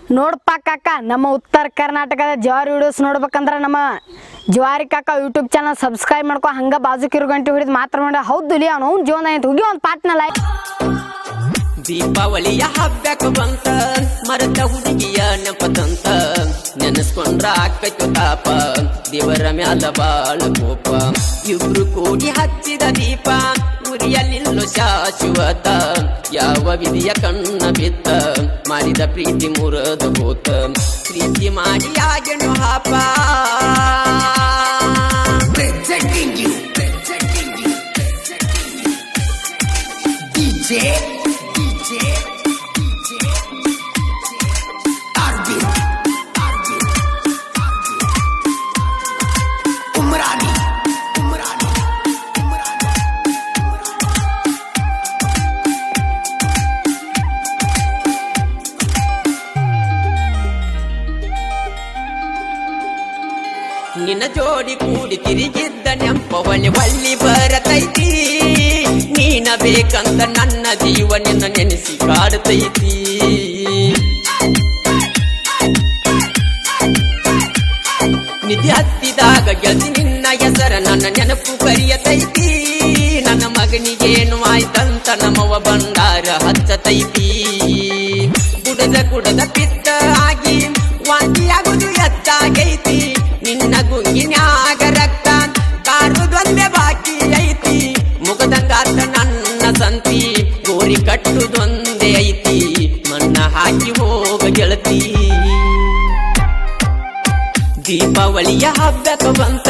ನೋಡಪ್ಪ ಕಾಕ ನಮ್ಮ ಉತ್ತರ ಕರ್ನಾಟಕದ ಜವಾರಿ ವಿಡಿಯೋಸ್ ನೋಡ್ಬೇಕಂದ್ರ ನಮ್ಮ ಜವಾರಿ ಕಾಕ ಯೂಟ್ಯೂಬ್ ಚಾನಲ್ ಸಬ್ಸ್ಕ್ರೈಬ್ ಮಾಡ್ಕೊ ಹಂಗ ಬಾಜುಕಿರು ಗಂಟೆ ಹಿಡಿದು ಮಾತ್ರ ಮಾಡಿ ಹೌದು ಲೇ ಅವ್ನು ಅವ್ನ ಜೀವನ ಆಯ್ತು ಹೋಗಿ ಒಂದು ಪಾಟ್ನ ಲೈ ದೀಪಾವಳಿಯ ಹಬ್ಬಕ್ಕೆ ಬಂತ ಮರದ ಹುಡುಗಿಯ ನೆಪದಂತ ನೆನಸ್ಕೊಂಡ್ರ ಆಕೈತು ತಾಪ ದೇವರ ಮ್ಯಾಲ ಬಾಳ ಕೋಪ ಇಬ್ರು ಕೂಡಿ ಹಚ್ಚಿದ ದೀಪ ಉರಿಯಲಿಲ್ಲೋ ಶಾಶ್ವತ ಯಾವ ವಿಧಿಯ ಕಣ್ಣ ಬಿತ್ತ ಮಾಡಿದ ಪ್ರೀತಿ ಮುರದ ಹೋತ ಪ್ರೀತಿ ಮಾಡಿ ಆಗೇನು ಹಾಪ presenting you, presenting you, presenting you. DJ, DJ, DJ, Arvin, Arvin, Arvin. Umrani, Umrani, Umrani. ನಿನ್ನ ಜೋಡಿ ಕೂಡಿ ತಿರುಗಿದ್ದ ನೆಂಪವಳಿ ಒಳ್ಳಿ ಬರತೈತಿ ನೀನ ಬೇಕಂತ ನನ್ನ ಜೀವ ನಿನ್ನ ನೆನೆಸಿ ಕಾಡ್ತೈತಿ ನಿಧಿ ಹತ್ತಿದಾಗ ಗೆಲ್ತಿ ನಿನ್ನ ಹೆಸರ ನನ್ನ ನೆನಪು ಕರಿಯತೈತಿ ನನ್ನ ಮಗನಿಗೇನು ಆಯ್ತಂತ ನಮ್ಮವ ಬಂಡಾರ ಹಚ್ಚತೈತಿ ಕುಡದ ಕುಡದ ಪಿತ್ತ ಆಗಿ ವಾಂತಿಯಾಗುದು ಎತ್ತಾಗೈತಿ ನಿನ್ನ ಗುಂಗಿನ್ಯಾಗ ರಕ್ತ ಕಾರುದೊಂದೇ ಬಾಕಿ ಐತಿ ಮುಖದಂಗಾತ ನನ್ನ ಸಂತಿ ಗೋರಿ ಕಟ್ಟುದೊಂದೇ ಐತಿ ಮಣ್ಣ ಹಾಕಿ ಹೋಗ ಗೆಳತಿ ದೀಪಾವಳಿಯ ಹಬ್ಬಕ್ಕೆ ಬಂತ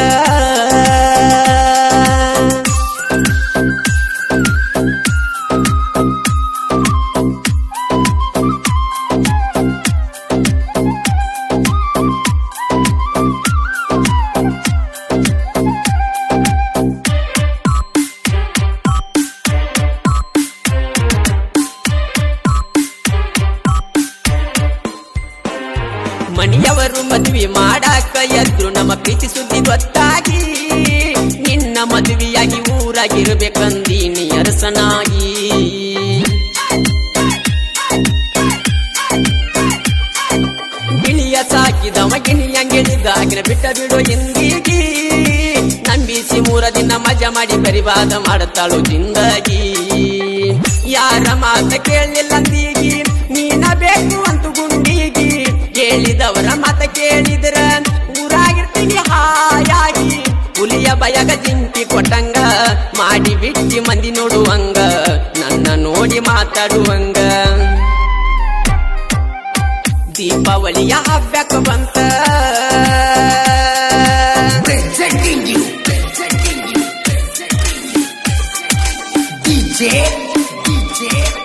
ಮನೆಯವರು ಮದುವೆ ಮಾಡಾಕ ಎದ್ರು ನಮ್ಮ ಪ್ರೀತಿ ಸುದ್ದಿ ಗೊತ್ತಾಗಿ ನಿನ್ನ ಮದುವೆಯಾಗಿ ಊರಾಗಿರ್ಬೇಕಂದೀನಿ ಅರಸನಾಗಿ ಗಿಳಿಯ ಸಾಕಿದವ ಗಿಣಿಯ ಗೆಳಿದಾಗಿರ ಬಿಟ್ಟ ಬಿಡು ಎಂದಿಗಿ ನಂಬಿಸಿ ಮೂರ ದಿನ ಮಜಾ ಮಾಡಿ ಬರಿವಾದ ಮಾಡುತ್ತಾಳು ಜಿಂದಗಿ ಯಾರ ಮಾತ ಕೇಳಲಿಲ್ಲ ಅಂದೀಗಿ ನೀನ ಬೇಕು ಅಂತ ಗುಂಡಿಗಿ ಕೇಳಿದವರ ಮಾತ ಕೇಳಿದ್ರ ಊರಾಗಿರ್ತೀನಿ ಹಾಯಾಗಿ ಹುಲಿಯ ಭಯಗ ಜಿಂಪಿ ಕೊಟ್ಟಂಗ ಮಾಡಿ ಬಿಟ್ಟಿ ಮಂದಿ ನೋಡುವಂಗ ನನ್ನ ನೋಡಿ ಮಾತಾಡುವಂಗ ದೀಪಾವಳಿಯ ಹಬ್ಬಕ್ಕೆ ಬಂತ Presenting you, presenting you, presenting you. DJ, DJ,